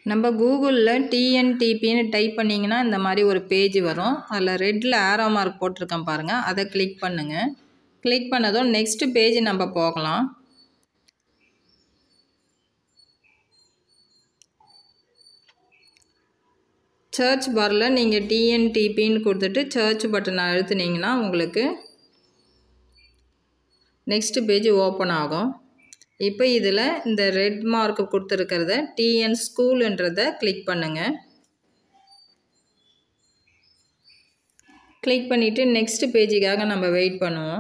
நம்ம கூகுளில் டிஎன்டிபின்னு டைப் பண்ணிங்கன்னா இந்த மாதிரி ஒரு பேஜ் வரும் அதில் ரெட்டில் ஆரோ மார்க் போட்டிருக்கேன் பாருங்கள் அதை கிளிக் பண்ணுங்கள் கிளிக் பண்ணதும் நெக்ஸ்ட் பேஜ் நம்ம போகலாம் சர்ச் பாரில் நீங்கள் டிஎன்டிபின்னு கொடுத்துட்டு சர்ச் பட்டனை அழுத்துனீங்கன்னா உங்களுக்கு நெக்ஸ்ட் பேஜ் ஓப்பன் ஆகும் இப்போ இதில் இந்த ரெட் மார்க் கொடுத்துருக்கிறத டிஎன் ஸ்கூலுன்றதை கிளிக் பண்ணுங்கள் கிளிக் பண்ணிவிட்டு நெக்ஸ்ட் பேஜுக்காக நம்ம வெயிட் பண்ணுவோம்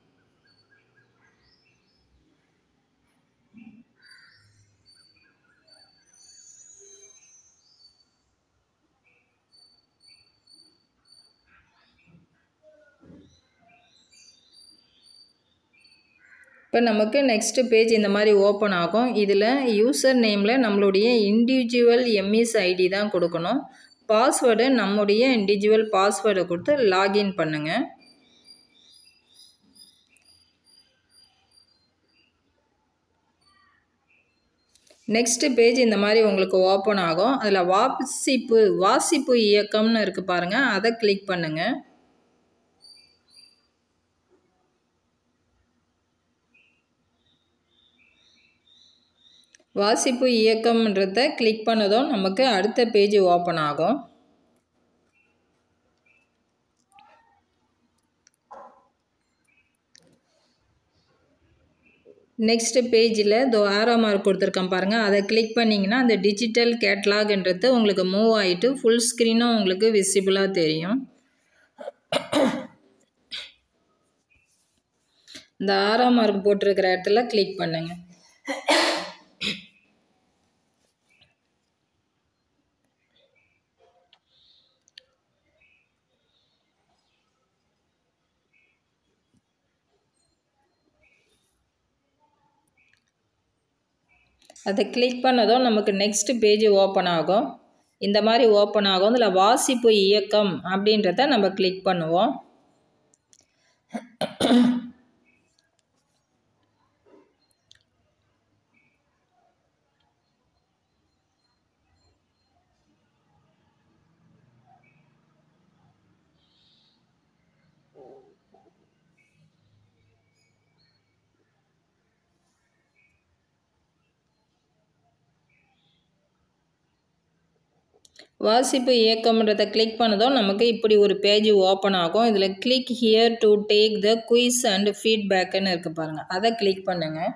இப்போ நமக்கு நெக்ஸ்ட்டு பேஜ் இந்த மாதிரி ஓப்பன் ஆகும் இதில் யூசர் நேமில் நம்மளுடைய இண்டிவிஜுவல் எம்இஸ் ஐடி தான் கொடுக்கணும் பாஸ்வேர்டு நம்முடைய இண்டிவிஜுவல் பாஸ்வேர்டை கொடுத்து லாகின் பண்ணுங்கள் நெக்ஸ்ட்டு பேஜ் இந்த மாதிரி உங்களுக்கு ஓப்பன் ஆகும் அதில் வாசிப்பு வாசிப்பு இயக்கம்னு இருக்குது பாருங்கள் அதை கிளிக் பண்ணுங்கள் வாசிப்பு இயக்கம்ன்றத கிளிக் பண்ணதும் நமக்கு அடுத்த பேஜ் ஓப்பன் ஆகும் நெக்ஸ்ட் பேஜில் தோ ஆரோ மார்க் கொடுத்துருக்கேன் பாருங்கள் அதை கிளிக் பண்ணிங்கன்னா அந்த டிஜிட்டல் கேட்லாக்ன்றது உங்களுக்கு மூவ் ஆகிட்டு ஃபுல் ஸ்க்ரீனும் உங்களுக்கு விசிபிளாக தெரியும் இந்த ஆரோ மார்க் போட்டிருக்கிற இடத்துல கிளிக் பண்ணுங்கள் அதை கிளிக் பண்ணதும் நமக்கு நெக்ஸ்ட் பேஜ் ஓப்பன் ஆகும் இந்த மாதிரி ஓப்பன் ஆகும் இதில் வாசிப்பு இயக்கம் அப்படின்றத நம்ம கிளிக் பண்ணுவோம் வாசிப்பு இயக்கம்ன்றதை கிளிக் பண்ணதும் நமக்கு இப்படி ஒரு பேஜ் ஓப்பன் ஆகும் இதில் click here to take the quiz and ஃபீட்பேக்குன்னு இருக்குது பாருங்கள் அதை கிளிக் பண்ணுங்கள்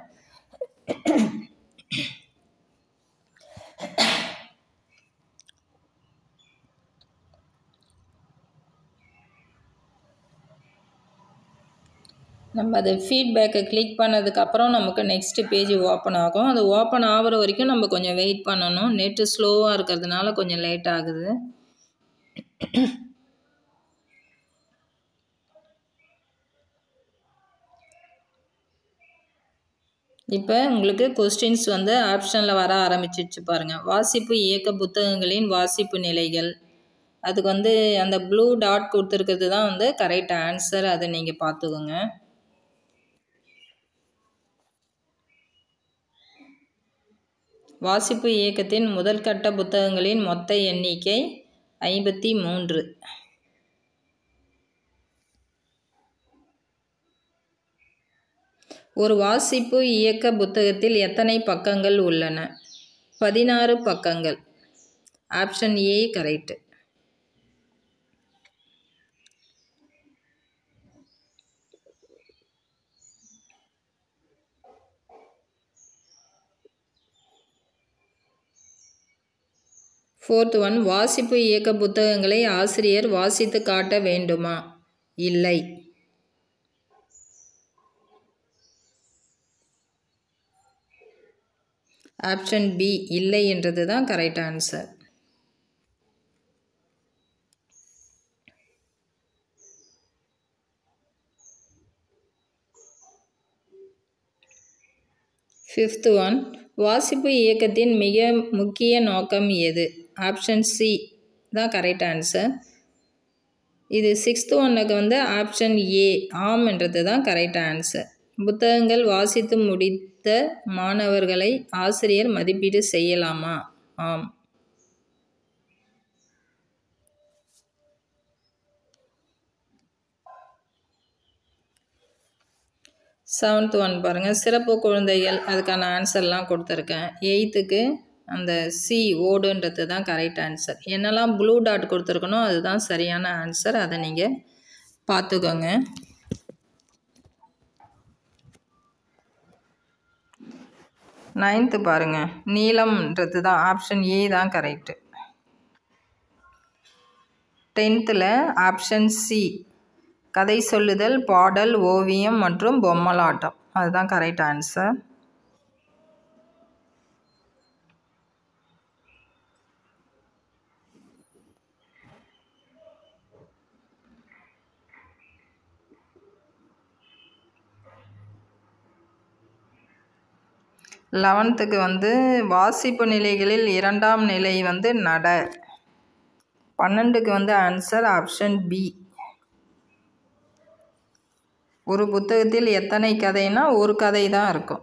நம்ம அது ஃபீட்பேக்கை கிளிக் பண்ணதுக்கப்புறம் நமக்கு நெக்ஸ்ட் பேஜ் ஓப்பன் ஆகும் அது ஓப்பன் ஆகிற வரைக்கும் நம்ம கொஞ்சம் வெயிட் பண்ணணும் நெட்டு ஸ்லோவாக இருக்கிறதுனால கொஞ்சம் லேட் ஆகுது இப்போ உங்களுக்கு கொஸ்டின்ஸ் வந்து ஆப்ஷனில் வர ஆரம்பிச்சிடுச்சு பாருங்கள் வாசிப்பு இயக்க புத்தகங்களின் வாசிப்பு நிலைகள் அதுக்கு வந்து அந்த ப்ளூ டாட் கொடுத்துருக்கிறது தான் வந்து கரெக்ட் ஆன்சர் அதை நீங்கள் பார்த்துக்கோங்க வாசிப்பு இயக்கத்தின் முதல் கட்ட புத்தகங்களின் மொத்த எண்ணிக்கை ஐம்பத்தி மூன்று ஒரு வாசிப்பு இயக்க புத்தகத்தில் எத்தனை பக்கங்கள் உள்ளன பதினாறு பக்கங்கள் option A correct fourth one வாசிப்பு இயக்க புத்தகங்களை ஆசிரியர் வாசித்து காட்ட வேண்டுமா இல்லை ஆப்ஷன் பி இல்லை என்றது தான் கரெக்ட் ஆன்சர் ஃபிஃப்த் ஒன் வாசிப்பு இயக்கத்தின் மிக முக்கிய நோக்கம் எது ஆப்ஷன் சி தான் கரெக்ட் ஆன்சர் இது சிக்ஸ்த் ஒன்னுக்கு வந்து ஆப்ஷன் ஏ ஆம்ன்றது தான் கரெக்ட் ஆன்சர் புத்தகங்கள் வாசித்து முடித்த மாணவர்களை ஆசிரியர் மதிப்பீடு செய்யலாமா ஆம் செவன்த் ஒன் பாருங்கள் சிறப்பு குழந்தைகள் அதுக்கான ஆன்சர்லாம் கொடுத்துருக்கேன் எயித்துக்கு அந்த சி ஓடுன்றது தான் கரெக்ட் ஆன்சர் என்னெல்லாம் ப்ளூ டாட் கொடுத்துருக்கனோ அதுதான் சரியான ஆன்சர் அதை நீங்கள் பார்த்துக்கோங்க நைன்த்து பாருங்கள் நீளம்ன்றது தான் ஆப்ஷன் ஏ தான் கரெக்டு டென்த்தில் ஆப்ஷன் சி கதை சொல்லுதல் பாடல் ஓவியம் மற்றும் பொம்மலாட்டம் அதுதான் கரெக்ட் ஆன்சர் லெவன்த்துக்கு வந்து வாசிப்பு நிலைகளில் இரண்டாம் நிலை வந்து நட பன்னெண்டுக்கு வந்து ஆன்சர் ஆப்ஷன் பி ஒரு புத்தகத்தில் எத்தனை கதைனா ஒரு கதை தான் இருக்கும்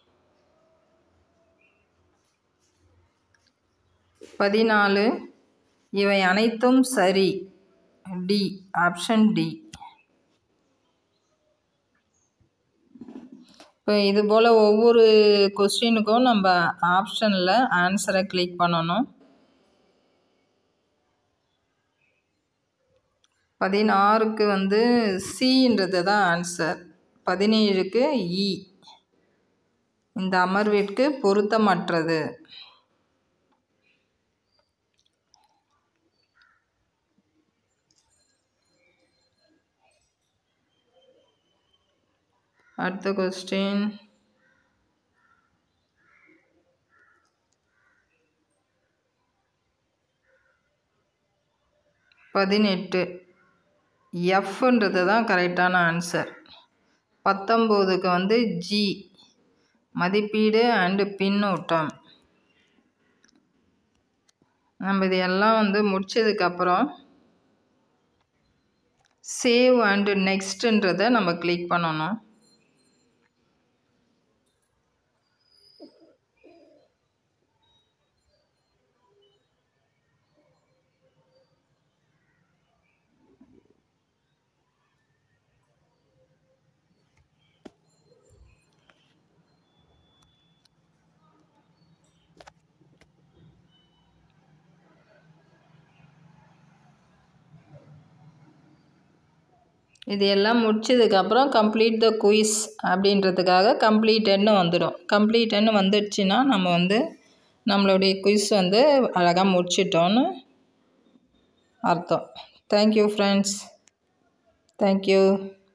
பதினாலு இவை அனைத்தும் சரி டி ஆப்ஷன் டி இப்போ இது போல் ஒவ்வொரு கொஸ்டினுக்கும் நம்ம ஆப்ஷனில் ஆன்சரை கிளிக் பண்ணணும் பதினாறுக்கு வந்து சின்றது தான் ஆன்சர் பதினேழுக்கு இ இந்த அமர்விற்கு பொருத்தமற்றது அடுத்த கொஸ்டின் பதினெட்டு எஃப்ன்றது தான் கரெக்டான ஆன்சர் பத்தொம்போதுக்கு வந்து ஜி மதிப்பீடு அண்டு பின்னூட்டம் நம்ம இது எல்லாம் வந்து முடிச்சதுக்கப்புறம் சேவ் அண்டு நெக்ஸ்ட்டுன்றதை நம்ம கிளிக் பண்ணணும் இது எல்லாம் முடிச்சதுக்கப்புறம் கம்ப்ளீட் த குயிஸ் அப்படின்றதுக்காக கம்ப்ளீட்டட்னு வந்துடும் கம்ப்ளீட்டட்னு வந்துடுச்சுன்னா நம்ம வந்து நம்மளுடைய குயிஸ் வந்து அழகாக முடிச்சிட்டோன்னு அர்த்தம் தேங்க்யூ ஃப்ரெண்ட்ஸ் தேங்க்யூ